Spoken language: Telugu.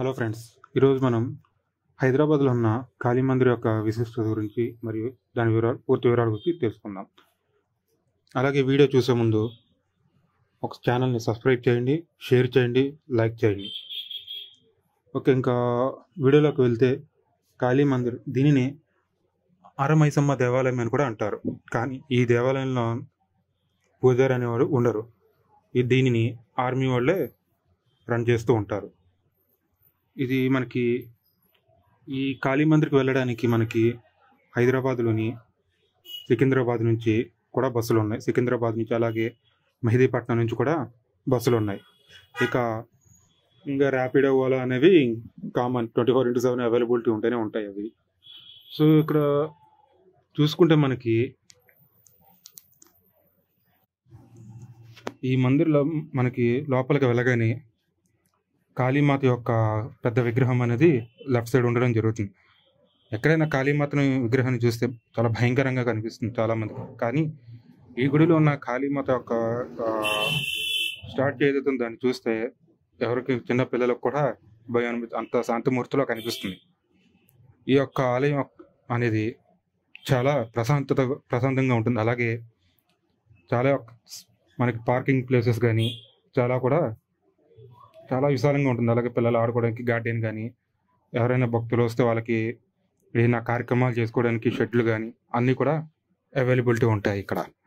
హలో ఫ్రెండ్స్ ఈరోజు మనం హైదరాబాద్లో ఉన్న కాళీ మందిర్ యొక్క విశిష్టత గురించి మరియు దాని వివరాలు పూర్తి వివరాల గురించి తెలుసుకుందాం అలాగే వీడియో చూసే ముందు ఒక ఛానల్ని సబ్స్క్రైబ్ చేయండి షేర్ చేయండి లైక్ చేయండి ఓకే ఇంకా వీడియోలోకి వెళ్తే కాళీ మందిర్ దీనిని అరమైసమ్మ దేవాలయం అని కూడా అంటారు కానీ ఈ దేవాలయంలో పూజారి అనేవాడు ఉండరు ఈ దీనిని ఆర్మీ వాళ్ళే రన్ చేస్తూ ఉంటారు ఇది మనకి ఈ కాళీ మందిర్కి వెళ్ళడానికి మనకి హైదరాబాద్లోని సికింద్రాబాద్ నుంచి కూడా బస్సులు ఉన్నాయి సికింద్రాబాద్ నుంచి అలాగే మెహదీపట్నం నుంచి కూడా బస్సులు ఉన్నాయి ఇక ఇంకా ర్యాపిడో ఓలా అనేవి common twenty four into seven availability ఉంటూనే ఉంటాయి అవి సో ఇక్కడ చూసుకుంటే మనకి ఈ మందిర్లో మనకి లోపలికి వెళ్ళగానే కాళీమాత యొక్క పెద్ద విగ్రహం అనేది లెఫ్ట్ సైడ్ ఉండడం జరుగుతుంది ఎక్కడైనా కాళీమాతను విగ్రహాన్ని చూస్తే చాలా భయంకరంగా కనిపిస్తుంది చాలా మందికి కానీ ఈ గుడిలో ఉన్న కాళీమాత యొక్క స్టార్ట్ ఏదైతే దాన్ని చూస్తే ఎవరికి చిన్న పిల్లలకు కూడా భయం అనిపి అంత శాంతిమూర్తిలో కనిపిస్తుంది ఈ యొక్క ఆలయం అనేది చాలా ప్రశాంతత ప్రశాంతంగా ఉంటుంది అలాగే చాలా మనకి పార్కింగ్ ప్లేసెస్ కానీ చాలా కూడా చాలా విశాలంగా ఉంటుంది అలాగే పిల్లలు ఆడుకోవడానికి గార్డెన్ కానీ ఎవరైనా భక్తులు వస్తే వాళ్ళకి ఏదైనా కార్యక్రమాలు చేసుకోవడానికి షెడ్లు కానీ అన్నీ కూడా అవైలబిలిటీ ఉంటాయి ఇక్కడ